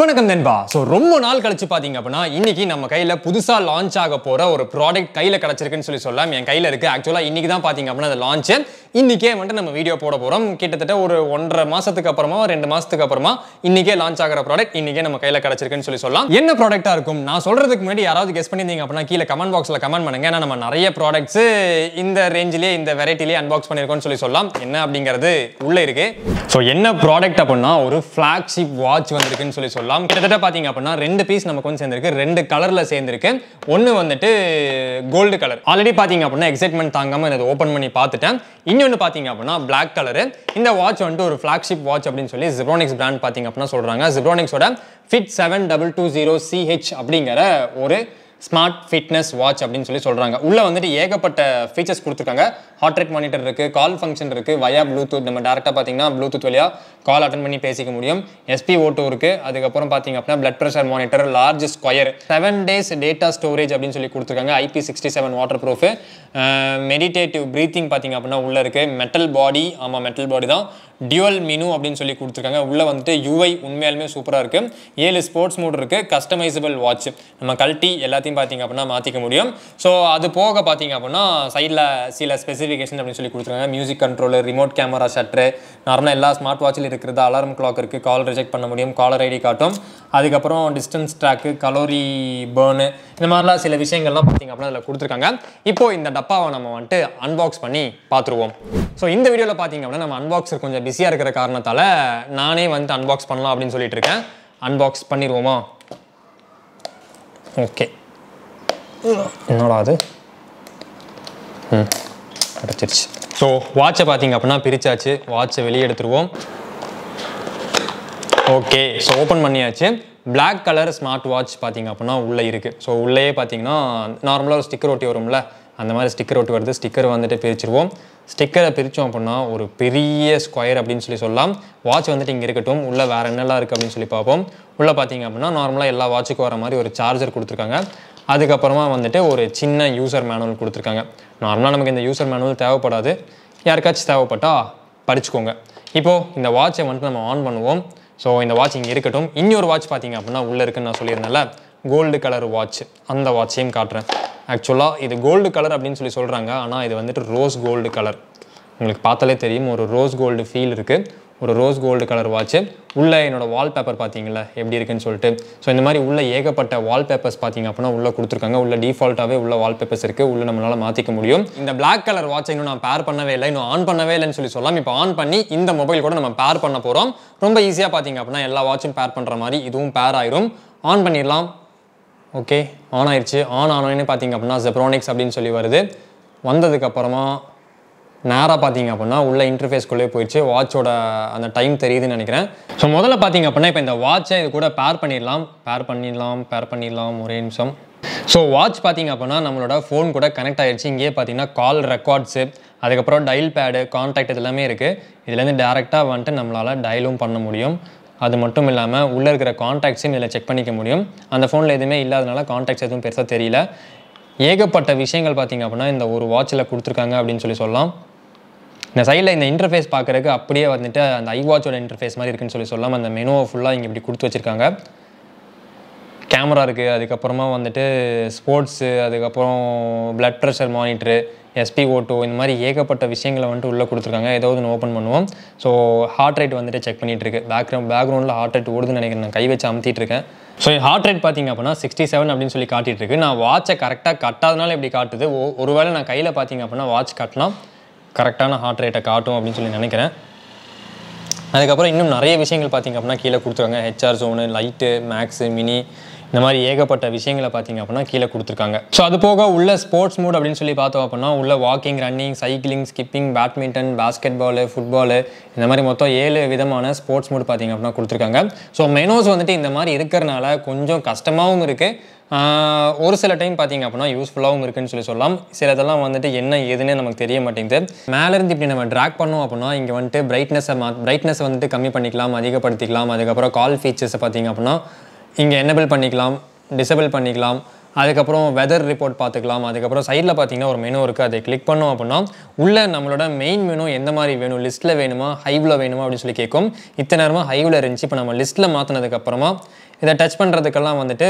வணக்கம் நண்பா ஸோ ரொம்ப நாள் கழிச்சு பார்த்தீங்க அப்படின்னா இன்னைக்கு நம்ம கையில் புதுசாக லான்ச் ஆக போகிற ஒரு ப்ராடக்ட் கையில் கிடச்சிருக்குன்னு சொல்லி சொல்லலாம் என் கையில் இருக்குது ஆக்சுவலாக இன்னைக்கு தான் பார்த்தீங்க அப்படின்னா அது லான்ச்சு இன்னைக்கே வந்துட்டு நம்ம வீடியோ போட போகிறோம் கிட்டத்தட்ட ஒரு ஒன்றரை மாதத்துக்கு அப்புறமா ரெண்டு மாதத்துக்கு அப்புறமா இன்னைக்கே லான்ச் ஆகிற ப்ராடக்ட் இன்னைக்கே நம்ம கையில் கிடச்சிருக்குன்னு சொல்லி சொல்லலாம் என்ன ப்ராடக்ட்டாக இருக்கும் நான் சொல்கிறதுக்கு முன்னாடி யாராவது கெஸ் பண்ணியிருந்தீங்க அப்படின்னா கீழே கமெண்ட் பாக்ஸில் கமெண்ட் பண்ணுங்க ஏன்னா நம்ம நிறைய ப்ராடக்ட்ஸ் இந்த ரேஞ்சிலே இந்த வெரைட்டிலேயே அன்பாக்ஸ் பண்ணியிருக்கோம்னு சொல்லி சொல்லலாம் என்ன அப்படிங்கிறது உள்ளே இருக்கு ஸோ என்ன ப்ராடக்ட் அப்படின்னா ஒரு ஃப்ளாக்ஷிப் வாட்ச் வந்திருக்குன்னு சொல்லி சொல்லலாம் கிட்டத்தட்ட பார்த்தீங்க அப்படின்னா ரெண்டு பீஸ் நமக்கு வந்து சேர்ந்திருக்கு ரெண்டு கலரில் சேர்ந்திருக்கு ஒன்று வந்துட்டு கோல்டு கலர் ஆல்ரெடி பார்த்தீங்க அப்படின்னா எக்ஸைட்மெண்ட் தாங்காமல் இதை ஓப்பன் பண்ணி பார்த்துட்டேன் இன்னொன்று பார்த்தீங்க அப்படின்னா பிளாக் கலரு இந்த வாட்ச் வந்துட்டு ஒரு ஃப்ளாக்ஷிப் வாட்ச் அப்படின்னு சொல்லி ஜிப்ரானிக்ஸ் பிராண்ட் பார்த்தீங்க அப்படின்னா சொல்கிறாங்க ஜிப்ரானிக்ஸோட fit seven double two zero CH அப்படிங்கிற ஒரு ஸ்மார்ட் ஃபிட்னஸ் வாட்ச் அப்படின்னு சொல்லி சொல்கிறாங்க உள்ளே வந்துட்டு ஏகப்பட்ட ஃபீச்சர்ஸ் கொடுத்துருக்காங்க ஹார்ட் ரேட் மானிட்டர் இருக்குது கால் ஃபங்க்ஷன் இருக்குது வயா ப்ளூடூத் நம்ம டேரெக்டாக பார்த்தீங்கன்னா ப்ளூடூத் வழியாக கால் அட்டன் பண்ணி பேசிக்க முடியும் எஸ்பி ஓட்டோ இருக்குது அதுக்கப்புறம் பார்த்தீங்க அப்படின்னா blood pressure monitor large square seven days data storage அப்படின்னு சொல்லி கொடுத்துருக்காங்க IP sixty seven waterproof meditative breathing பார்த்தீங்க அப்படின்னா உள்ளே இருக்குது மெட்டல் பாடி ஆமாம் மெட்டல் பாடி தான் டியூவல் மெனு அப்படின்னு சொல்லி கொடுத்துருக்காங்க உள்ளே வந்துட்டு யூஐ உண்மையாலுமே சூப்பராக இருக்குது ஏழு ஸ்போர்ட்ஸ் மோட் இருக்குது கஸ்டமைசபிள் வாட்ச் நம்ம கழட்டி எல்லாத்தையும் பார்த்தீங்க அப்படின்னா மாற்றிக்க முடியும் ஸோ அது போக பார்த்தீங்க அப்படின்னா சைடில் சில ஸ்பெசிஃபிகேஷன் அப்படின்னு சொல்லி கொடுத்துருக்காங்க music controller remote camera shutter நார்மலாக எல்லா ஸ்மார்ட் வாட்சில் இருக்கிறது அலாரம் கிளாக் இருக்குது கால் ரிஜெக்ட் பண்ண முடியும் காலர் ஐடி காட்டும் அதுக்கப்புறம் டிஸ்டன்ஸ் ட்ராக்கு கலோரி பேர்னு இந்த மாதிரிலாம் சில விஷயங்கள்லாம் பார்த்தீங்க அப்படின்னா அதில் கொடுத்துருக்காங்க இப்போ இந்த டப்பாவை நம்ம வந்துட்டு அன்பாக்ஸ் பண்ணி பார்த்துருவோம் ஸோ இந்த வீடியோவில் பார்த்தீங்க அப்படின்னா நம்ம அன்பாக்ஸர் கொஞ்சம் பிஸியாக இருக்கிற காரணத்தால் நானே வந்துட்டு அன்பாக்ஸ் பண்ணலாம் அப்படின்னு சொல்லிட்டு இருக்கேன் அன்பாக்ஸ் பண்ணிடுவோமா ஓகே என்னடா அது ம் கிடச்சிருச்சு ஸோ வாட்சை பார்த்தீங்க அப்படின்னா பிரிச்சாச்சு வாட்சை வெளியே எடுத்துருவோம் ஓகே ஸோ ஓப்பன் பண்ணியாச்சு Black கலர் ஸ்மார்ட் வாட்ச் பார்த்தீங்க அப்படின்னா உள்ளே இருக்குது ஸோ உள்ளேயே பார்த்தீங்கன்னா நார்மலாக ஒரு ஸ்டிக்கர் ஒட்டி வரும்ல அந்த மாதிரி ஸ்டிக்கர் ஒட்டி வருது ஸ்டிக்கர் வந்துட்டு பிரிச்சிருவோம் ஸ்டிக்கரை பிரித்தோம் அப்படின்னா ஒரு பெரிய ஸ்கொயர் அப்படின்னு சொல்லி சொல்லலாம் வாட்ச் வந்துட்டு இங்கே இருக்கட்டும் உள்ளே வேறு என்னெல்லாம் இருக்குது அப்படின்னு சொல்லி பார்ப்போம் உள்ளே பார்த்தீங்க அப்படின்னா நார்மலாக எல்லா வாட்சுக்கும் வர மாதிரி ஒரு சார்ஜர் கொடுத்துருக்காங்க அதுக்கப்புறமா வந்துட்டு ஒரு சின்ன யூசர் மேனுவல் கொடுத்துருக்காங்க நார்மலாக நமக்கு இந்த யூசர் மேனுவல் தேவைப்படாது யாருக்காச்சும் தேவைப்பட்டால் படிச்சுக்கோங்க இப்போது இந்த வாட்சை வந்துட்டு நம்ம ஆன் பண்ணுவோம் ஸோ இந்த வாட்ச் இங்கே இருக்கட்டும் இன்னொரு வாட்ச் பார்த்தீங்க அப்படின்னா உள்ளே இருக்குன்னு நான் சொல்லியிருந்தேன்ல கோல்டு கலர் வாட்ச் அந்த வாட்சையும் காட்டுறேன் ஆக்சுவலாக இது கோல்டு கலர் அப்படின்னு சொல்லி சொல்கிறாங்க ஆனால் இது வந்துட்டு ரோஸ் கோல்டு கலர் உங்களுக்கு பார்த்தாலே தெரியும் ஒரு ரோஸ் கோல்டு ஃபீல் இருக்குது ஒரு ரோஸ் கோல்டு கலர் வாட்ச் உள்ள என்னோட வால்பேப்பர் பார்த்தீங்களா எப்படி இருக்குன்னு சொல்லிட்டு ஸோ இந்த மாதிரி உள்ள ஏகப்பட்ட வால்பேப்பர்ஸ் பார்த்தீங்க அப்படின்னா உள்ள கொடுத்துருக்காங்க உள்ள டிஃபால்ட்டாகவே உள்ள வால்பேப்பர்ஸ் இருக்குது உள்ள நம்மளால மாற்றிக்க முடியும் இந்த Black கலர் வாட்சை இன்னும் நான் பேர் பண்ணவே இல்லை இன்னும் ஆன் பண்ணவே இல்லைன்னு சொல்லி சொல்லலாம் இப்போ ஆன் பண்ணி இந்த மொபைல் கூட நம்ம பேர் பண்ண போகிறோம் ரொம்ப ஈஸியாக பார்த்தீங்க அப்படின்னா எல்லா வாட்சும் பேர் பண்ணுற மாதிரி இதுவும் பேர் ஆயிரும் ஆன் பண்ணிடலாம் ஓகே ஆன் ஆயிடுச்சு ஆன் ஆனோடனே பார்த்தீங்க அப்படின்னா ஜெப்ரானிக்ஸ் அப்படின்னு சொல்லி வருது வந்ததுக்கப்புறமா நேராக பார்த்தீங்க அப்படின்னா உள்ள இன்டர்ஃபேஸ்க்குள்ளே போயிடுச்சு வாட்சோட அந்த டைம் தெரியுதுன்னு நினைக்கிறேன் ஸோ முதல்ல பார்த்தீங்க அப்படின்னா இப்போ இந்த வாட்சை இது கூட பேர் பண்ணிடலாம் பேர் பண்ணிடலாம் பேர் பண்ணிடலாம் ஒரே நிமிஷம் ஸோ வாட்ச் பார்த்தீங்க அப்படின்னா நம்மளோட ஃபோன் கூட கனெக்ட் ஆயிடுச்சு இங்கேயே பார்த்தீங்கன்னா கால் ரெக்கார்ட்ஸு அதுக்கப்புறம் டயல் பேடு கான்டாக்ட் இது எல்லாமே இருக்குது இதுலேருந்து டேரெக்டாக வந்துட்டு நம்மளால் டயலும் பண்ண முடியும் அது மட்டும் இல்லாமல் உள்ளே இருக்கிற கான்டாக்ட்ஸையும் இதில் செக் பண்ணிக்க முடியும் அந்த ஃபோனில் எதுவுமே இல்லாதனால கான்டாக்ட்ஸ் எதுவும் பெருசாக தெரியல ஏகப்பட்ட விஷயங்கள் பார்த்தீங்க அப்படின்னா இந்த ஒரு வாட்சில் கொடுத்துருக்காங்க அப்படின்னு சொல்லி சொல்லலாம் இந்த சைடில் இந்த இன்டர்ஃபேஸ் பார்க்குறதுக்கு அப்படியே வந்துட்டு அந்த ஐ வாட்சோட இன்டர்ஃபேஸ் மாதிரி இருக்குன்னு சொல்லி சொல்லலாம் அந்த மெனுவை ஃபுல்லாக இங்கே இப்படி கொடுத்து வச்சுருக்காங்க கேமரா இருக்குது அதுக்கப்புறமா வந்துட்டு ஸ்போர்ட்ஸு அதுக்கப்புறம் blood pressure monitor S P O two இந்த மாதிரி ஏகப்பட்ட விஷயங்களை வந்துட்டு உள்ளே கொடுத்துருக்காங்க ஏதாவது ஒன்று ஓப்பன் பண்ணுவோம் ஸோ ஹார்ட் ரேட் வந்துட்டு செக் பண்ணிட்டு இருக்கு பேக்ரவுண்ட் பேக்ரவுண்டில் ஹார்ட் ரேட் ஓடுதுன்னு நினைக்கிறேன் நான் கை வச்சு அமுத்திட்டு இருக்கேன் ஸோ ஹார்ட் ரேட் பார்த்தீங்க அப்படின்னா சிக்ஸ்டி செவன் அப்படின்னு சொல்லி காட்டிட்டு இருக்கு நான் வாட்சை கரெக்டாக கட்டாதனால இப்படி காட்டுது ஒ- ஒருவேளை நான் கையில் பார்த்தீங்க அப்படின்னா வாட்ச் கட்டலாம் கரெக்டான ஹார்ட் ரேட்டை காட்டும் அப்படின்னு சொல்லி நினைக்கிறேன் அதுக்கப்புறம் இன்னும் நிறைய விஷயங்கள் பார்த்தீங்க அப்படின்னா கீழே கொடுத்துருக்காங்க HR zone light max mini இந்த மாதிரி ஏகப்பட்ட விஷயங்களை பார்த்தீங்க அப்படின்னா கீழே கொடுத்துருக்காங்க ஸோ அது போக உள்ள ஸ்போர்ட்ஸ் மூட் அப்படின்னு சொல்லி பார்த்தோம் அப்படின்னா உள்ள walking running cycling skipping badminton basketball football இந்த மாதிரி மொத்தம் ஏழு விதமான ஸ்போர்ட்ஸ் மூட் பார்த்தீங்க அப்படின்னா கொடுத்துருக்காங்க ஸோ மெனோஸ் வந்துட்டு இந்த மாதிரி இருக்கிறனால கொஞ்சம் கஷ்டமாகவும் இருக்குது ஆஹ் ஒரு சில டைம் பார்த்தீங்க அப்படின்னா யூஸ்ஃபுல்லாகவும் இருக்குன்னு சொல்லி சொல்லலாம் சில இதெல்லாம் வந்துட்டு என்ன ஏதுன்னு நமக்கு தெரிய மாட்டேங்குது மேலேருந்து இப்படி நம்ம ட்ராக் பண்ணோம் அப்படின்னா இங்கே வந்துட்டு பிரைட்னஸை மா பிரைட்னஸ் வந்துட்டு கம்மி பண்ணிக்கலாம் அதிகப்படுத்திக்கலாம் அதுக்கப்புறம் கால் ஃபீச்சர்ஸை பார்த்தீங்க அப்படின்னா இங்கே என்னபிள் பண்ணிக்கலாம் டிசபிள் பண்ணிக்கலாம் அதுக்கப்புறம் வெதர் ரிப்போர்ட் பார்த்துக்கலாம் அதுக்கப்புறம் சைடில் பார்த்தீங்கன்னா ஒரு மெனு இருக்குது அதை கிளிக் பண்ணோம் அப்படின்னா உள்ள நம்மளோட மெயின் மெனு எந்த மாதிரி வேணும் லிஸ்ட்டில் வேணுமா ஹைவில் வேணுமா அப்படின்னு சொல்லி கேட்கும் இத்தனை நேரமாக ஹைவில் இருந்துச்சு இப்போ நம்ம லிஸ்ட்டில் மாற்றினதுக்கப்புறமா இதை டச் பண்ணுறதுக்கெல்லாம் வந்துட்டு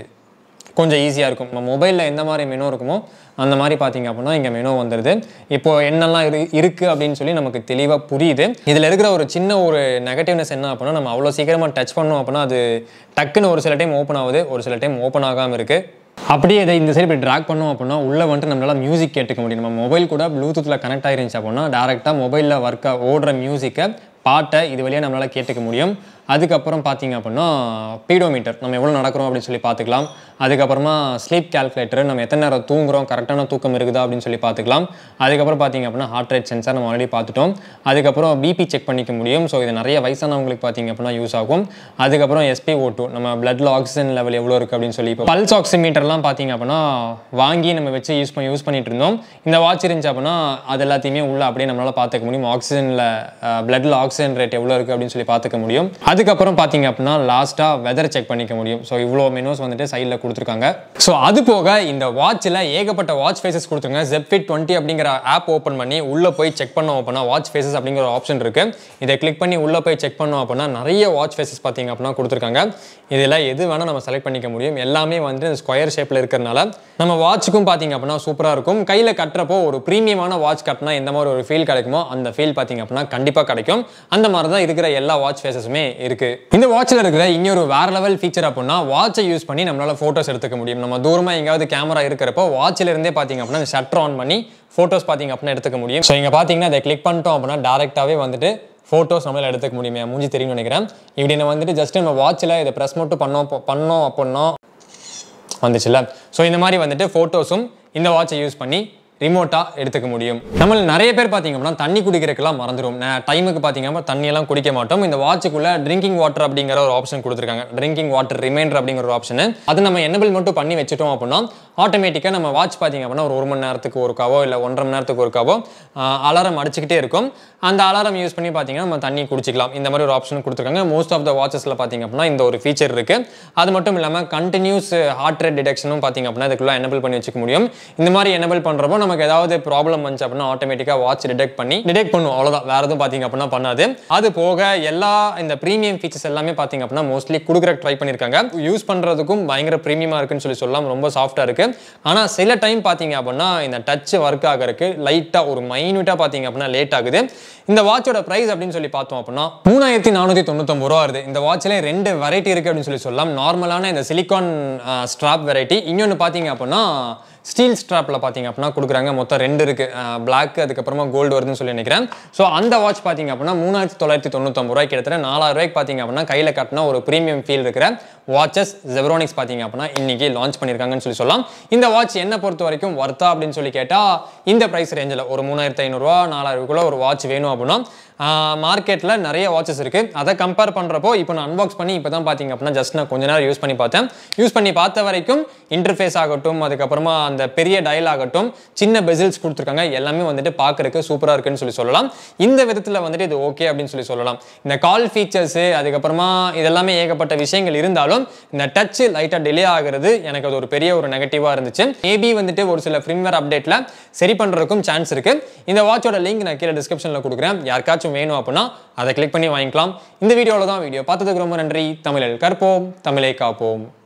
கொஞ்சம் ஈஸியாக இருக்கும் நம்ம மொபைலில் எந்த மாதிரி மெனு இருக்குமோ அந்த மாதிரி பார்த்தீங்க அப்படின்னா இங்கே மெனு வந்துடுது இப்போ என்னெல்லாம் இரு இருக்குது அப்படின்னு சொல்லி நமக்கு தெளிவாக புரியுது இதில் இருக்கிற ஒரு சின்ன ஒரு நெகட்டிவ்னஸ் என்ன அப்படின்னா நம்ம அவ்வளோ சீக்கிரமாக டச் பண்ணோம் அப்படின்னா அது டக்குன்னு ஒரு சில டைம் ஓப்பன் ஆகுது ஒரு சில டைம் ஓப்பன் ஆகாமல் இருக்குது அப்படியே இதை இந்த சைடு இப்படி ட்ராக் பண்ணோம் அப்படின்னா உள்ளே வந்துட்டு நம்மளால மியூசிக் கேட்டுக்க முடியும் நம்ம மொபைல் கூட ப்ளூடூத்தில் கனெக்ட் ஆயிருந்துச்சு அப்படின்னா டேரெக்டாக மொபைலில் ஒர்க்காக ஓடுற மியூசிக்கை பாட்டை இது வழியாக நம்மளால் கேட்டுக்க முடியும் அதுக்கப்புறம் பார்த்தீங்க அப்படின்னா பீடோமீட்டர் நம்ம எவ்வளோ நடக்கிறோம் அப்படின்னு சொல்லி பார்த்துக்கலாம் அதுக்கப்புறமா ஸ்லீப் கால்குலேட்டர் நம்ம எத்தனை நேரம் தூங்குறோம் கரெக்டான தூக்கம் இருக்குதா அப்படின்னு சொல்லி பார்த்துக்கலாம் அதுக்கப்புறம் பார்த்தீங்க அப்படின்னா ஹார்ட் ரேட் சென்சார் நம்ம ஆல்ரெடி பார்த்துட்டோம் அதுக்கப்புறம் பிபி செக் பண்ணிக்க முடியும் ஸோ இது நிறைய வயசானவங்களுக்கு பார்த்தீங்க அப்படின்னா யூஸ் ஆகும் அதுக்கப்புறம் எஸ்பி ஓட்டு நம்ம பிளட்ல ஆக்சிஜன் லெவல் எவ்வளோ இருக்குது அப்படின்னு சொல்லி இப்போ பல்ஸ் ஆக்சிமீட்டர்லாம் பார்த்தீங்க அப்படின்னா வாங்கி நம்ம வச்சு யூஸ் பண்ணி யூஸ் பண்ணிட்டு இருந்தோம் இந்த வாட்ச் இருந்துச்சு அப்படின்னா அது எல்லாத்தையுமே உள்ள அப்படியே நம்மளால பார்த்துக்க முடியும் ஆக்சிஜனில் பிளட்ல ஆக்சிஜன் ரேட் எவ்வளோ இருக்குது அப்படின்னு சொல்லி பார்த்துக்க முடியும் அதுக்கப்புறம் பார்த்தீங்க அப்படின்னா லாஸ்ட்டாக வெதர் செக் பண்ணிக்க முடியும் ஸோ இவ்வளோ மெனூஸ் வந்துட்டு சைடில் கொடுத்துருக்காங்க ஸோ அது போக இந்த வாட்சில் ஏகப்பட்ட வாட்ச் ஃபேஸஸ் கொடுத்துருங்க ஜெப்ஃபிட் டுவெண்ட்டி அப்படிங்கிற ஆப் ஓப்பன் பண்ணி உள்ளே போய் செக் பண்ணோம் அப்படின்னா வாட்ச் ஃபேஸஸ் அப்படிங்கிற ஒரு ஆப்ஷன் இருக்கு இதை கிளிக் பண்ணி உள்ளே போய் செக் பண்ணோம் அப்படின்னா நிறைய வாட்ச் ஃபேஸஸ் பார்த்தீங்க அப்படின்னா கொடுத்துருக்காங்க இதில் எது வேணால் நம்ம செலக்ட் பண்ணிக்க முடியும் எல்லாமே வந்து ஸ்கொயர் ஷேப்பில் இருக்கிறனால நம்ம வாட்சுக்கும் பார்த்தீங்க அப்படின்னா சூப்பராக இருக்கும் கையில் கட்டுறப்போ ஒரு ப்ரீமியமான வாட்ச் கட்டினா எந்த மாதிரி ஒரு ஃபீல் கிடைக்குமோ அந்த ஃபீல் பார்த்தீங்க அப்படின்னா கண்டிப்பாக கிடைக்கும் அந்த மாதிரி தான் இருக்கிற எல்லா வாட்ச் ஃபேஸஸுமே இருக்கு இந்த வாட்சில் இருக்கிற இன்னொரு வேற லெவல் ஃபீச்சர் அப்படின்னா வாட்சை யூஸ் பண்ணி நம்மளால ஃபோட்டோஸ் எடுத்துக்க முடியும் நம்ம தூரமாக எங்கேயாவது கேமரா இருக்கிறப்போ வாட்சில் இருந்தே பார்த்தீங்க அப்படின்னா ஷட்டர் ஆன் பண்ணி ஃபோட்டோஸ் பார்த்தீங்க அப்படின்னா எடுத்துக்க முடியும் ஸோ இங்கே பார்த்தீங்கன்னா அதை கிளிக் பண்ணிட்டோம் அப்படின்னா டேரெக்டாகவே வந்துட்டு ஃபோட்டோஸ் நம்மளால் எடுத்துக்க முடியுமே மூஞ்சி தெரியும்னு நினைக்கிறேன் இப்படி நம்ம வந்துட்டு ஜஸ்ட் நம்ம வாட்சில் இதை ப்ரெஸ் மட்டும் பண்ணோம் பண்ணோம் அப்படின்னா வந்துச்சுல்ல ஸோ இந்த மாதிரி வந்துட்டு ஃபோட்டோஸும் இந்த வாட்சை யூஸ் பண்ணி ரிமோட்டாக எடுத்துக்க முடியும் நம்ம நிறைய பேர் பார்த்தீங்க அப்படின்னா தண்ணி குடிக்கிறதுக்கெல்லாம் மறந்துடும் டைமுக்கு பார்த்தீங்க அப்படின்னா தண்ணியெல்லாம் குடிக்க மாட்டோம் இந்த வாட்சுக்குள்ள ட்ரிங்கிங் வாட்டர் அப்படிங்கிற ஒரு ஆப்ஷன் கொடுத்துருக்காங்க ட்ரிங்கிங் வாட்டர் ரிமைண்டர் அப்படிங்கிற ஒரு ஆப்ஷன் அது நம்ம என்னபிள் மட்டும் பண்ணி வச்சுட்டோம் அப்படின்னா ஆட்டோமேட்டிக்காக நம்ம வாட்ச் பார்த்தீங்க அப்படின்னா ஒரு ஒரு மணி நேரத்துக்கு ஒருக்காவோ இல்லை ஒன்றரை மணி நேரத்துக்கு ஒருக்காவோ அலாரம் அடிச்சுக்கிட்டே இருக்கும் அந்த அலாரம் யூஸ் பண்ணி பார்த்தீங்கன்னா நம்ம தண்ணி குடிச்சிக்கலாம் இந்த மாதிரி ஒரு ஆப்ஷன் கொடுத்துருக்காங்க மோஸ்ட் ஆஃப் த வாட்சஸில் பார்த்தீங்க அப்படின்னா இந்த ஒரு ஃபீச்சர் இருக்கு அது மட்டும் இல்லாமல் கண்டினியூஸ் ஹார்ட் ரேட் டிடெக்ஷனும் பார்த்தீங்க அப்படின்னா இதுக்குள்ள எனபிள் பண்ணி வச்சுக்க முடியும் இந்த மாதிரி எனபிள் பண்ணுறப்போ நமக்கு ஏதாவது ப்ராப்ளம் வந்துச்சு அப்படின்னா ஆட்டோமேட்டிக்காக வாட்ச் டிடெக்ட் பண்ணி டிடெக்ட் பண்ணும் அவ்வளோதான் வேறு எதுவும் பார்த்தீங்க அப்படின்னா பண்ணாது அது போக எல்லா இந்த ப்ரீமியம் ஃபீச்சர்ஸ் எல்லாமே பார்த்தீங்க அப்படின்னா மோஸ்ட்லி கொடுக்குற ட்ரை பண்ணியிருக்காங்க யூஸ் பண்ணுறதுக்கும் பயங்கர ப்ரீமியமாக இருக்குன்னு சொல்லி சொல்லலாம் ரொம்ப சாஃப்டாக இருக்கு ஆனால் சில டைம் பார்த்தீங்க அப்படின்னா இந்த டச் ஒர்க் ஆகிறதுக்கு லைட்டாக ஒரு மைன்யூட்டாக பார்த்தீங்க அப்படின்னா லேட் ஆகுது இந்த வாட்சோட ப்ரைஸ் அப்படின்னு சொல்லி பார்த்தோம் அப்படின்னா மூணாயிரத்தி நானூற்றி தொண்ணூத்தொம்பது ரூபா வருது இந்த வாட்ச்ல ரெண்டு வெரைட்டி இருக்கு அப்படின்னு சொல்லி சொல்லலாம் நார்மலான இந்த சிலிகான் ஸ்ட்ராப் வெரைட்டி இன்னொன்று பார்த்தீங்க அப்படின்னா ஸ்டீல் ஸ்ட்ராப்பில் பார்த்தீங்க அப்படின்னா கொடுக்குறாங்க மொத்தம் ரெண்டு இருக்கு பிளாக் அதுக்கப்புறமா கோல்டு வருதுன்னு சொல்லி நினைக்கிறேன் ஸோ அந்த வாட்ச் பார்த்தீங்க அப்படின்னா மூணாயிரத்தி தொள்ளாயிரத்தி தொண்ணூத்தொம்பது ரூபாய் கிட்டத்தட்ட நாலாயிரம் ரூபாய்க்கு பார்த்தீங்க அப்படின்னா கையில் கட்டினா ஒரு ப்ரீமியம் ஃபீல் இருக்கிற வாட்சஸ் ஜெப்ரோனிக்ஸ் பார்த்தீங்க அப்படின்னா இன்னைக்கு லான்ச் பண்ணியிருக்காங்கன்னு சொல்லி சொல்லலாம் இந்த வாட்ச் என்ன பொறுத்த வரைக்கும் வர்த்தா அப்படின்னு சொல்லி கேட்டால் இந்த ப்ரைஸ் ரேஞ்சில் ஒரு மூணாயிரத்தி ஐநூறுரூவா நாலாயிரூக்குள்ள ஒரு வாட்ச் வேணும் அப்படின்னா மார்க்கெட்டில் நிறைய வாட்சஸ் இருக்குது அதை கம்பேர் பண்ணுறப்போ இப்போ நான் அன்பாக்ஸ் பண்ணி இப்போ தான் பார்த்தீங்க அப்படின்னா ஜஸ்ட் நான் கொஞ்ச நேரம் யூஸ் பண்ணி பார்த்தேன் யூஸ் பண்ணி பார்த்த வரைக்கும் இன்டர்ஃபேஸ் ஆகட்டும் அதுக்கப்புறமா அந்த பெரிய டயல் ஆகட்டும் சின்ன பெசில்ஸ் கொடுத்துருக்காங்க எல்லாமே வந்துட்டு பார்க்கறதுக்கு சூப்பராக இருக்குன்னு சொல்லி சொல்லலாம் இந்த விதத்தில் வந்துட்டு இது ஓகே அப்படின்னு சொல்லி சொல்லலாம் இந்த கால் ஃபீச்சர்ஸு அதுக்கப்புறமா இதெல்லாமே ஏகப்பட்ட விஷயங்கள் இருந்தாலும் இந்த டச் லைட்டாக டிலே ஆகிறது எனக்கு அது ஒரு பெரிய ஒரு நெகட்டிவாக இருந்துச்சு மேபி வந்துட்டு ஒரு சில ஃப்ரிம்வேர் அப்டேட்டில் சரி பண்ணுறதுக்கும் சான்ஸ் இருக்குது இந்த வாட்சோட லிங்க் நான் கீழே டிஸ்கிரிப்ஷனில் கொடுக்குறேன் யாருக்காச்சும் வேணும் அப்படின்னா அதை கிளிக் பண்ணி வாங்கிக்கலாம் இந்த வீடியோவில் தான் வீடியோ பார்த்ததுக்கு ரொம்ப நன்றி தமிழில் கற்போம் தமிழை காப்போம்